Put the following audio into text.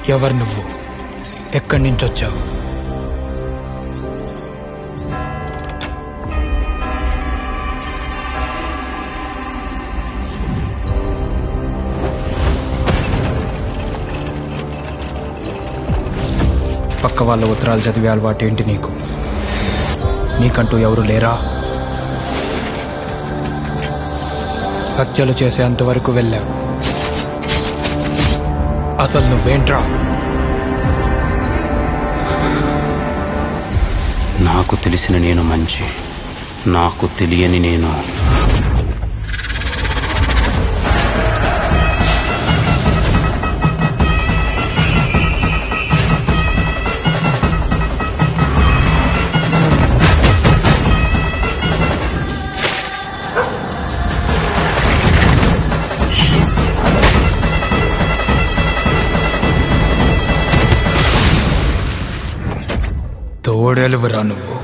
ఎవరు నువ్వు ఎక్కడి నుంచి వచ్చావు పక్క వాళ్ళ ఉత్తరాలు చదివే అలవాటు ఏంటి నీకు నీకంటూ ఎవరు లేరా హత్యలు చేసేంతవరకు వెళ్ళావు అసలు నువ్వేంట్రా నాకు తెలిసిన నేను మంచి నాకు తెలియని నేను తోడెలువురా నువ్వు